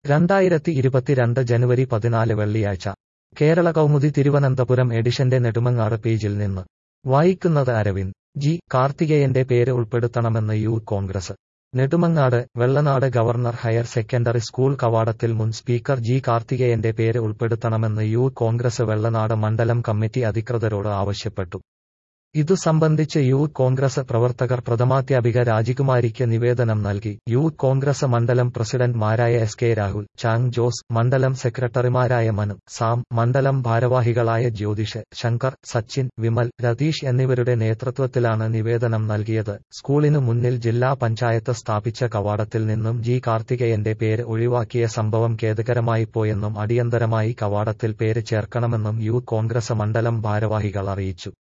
രണ്ടായിരത്തി ഇരുപത്തിരണ്ട് ജനുവരി പതിനാല് വെള്ളിയാഴ്ച കേരള കൗമുദി തിരുവനന്തപുരം എഡിഷന്റെ നെടുമങ്ങാട് പേജിൽ നിന്ന് വായിക്കുന്നത് അരവിന്ദ് ജി കാർത്തികേയന്റെ പേര് ഉൾപ്പെടുത്തണമെന്ന് Youth Congress Nedumangad Vellanad governor higher secondary school കവാടത്തിൽ മുൻ സ്പീക്കർ ജി കാർത്തികേയന്റെ പേര് ഉൾപ്പെടുത്തണമെന്ന് യൂത്ത് കോൺഗ്രസ് വെള്ളനാട് മണ്ഡലം കമ്മിറ്റി അധികൃതരോട് ആവശ്യപ്പെട്ടു ഇതു സംബന്ധിച്ച് യൂത്ത് കോൺഗ്രസ് പ്രവർത്തകർ പ്രഥമാധ്യാപിക രാജികുമാരിക്ക് നിവേദനം നൽകി യൂത്ത് കോൺഗ്രസ് മണ്ഡലം പ്രസിഡന്റ്മാരായ എസ് കെ രാഹുൽ ചാങ് ജോസ് മണ്ഡലം സെക്രട്ടറിമാരായ മനു സാം മണ്ഡലം ഭാരവാഹികളായ ജ്യോതിഷ് ശങ്കർ സച്ചിൻ വിമൽ രതീഷ് എന്നിവരുടെ നേതൃത്വത്തിലാണ് നിവേദനം നൽകിയത് സ്കൂളിനു മുന്നിൽ ജില്ലാ പഞ്ചായത്ത് സ്ഥാപിച്ച കവാടത്തിൽ നിന്നും ജി കാർത്തികേയന്റെ പേര് ഒഴിവാക്കിയ സംഭവം ഖേദകരമായിപ്പോയെന്നും അടിയന്തരമായി കവാടത്തിൽ പേര് ചേർക്കണമെന്നും യൂത്ത് കോൺഗ്രസ് മണ്ഡലം ഭാരവാഹികൾ അറിയിച്ചു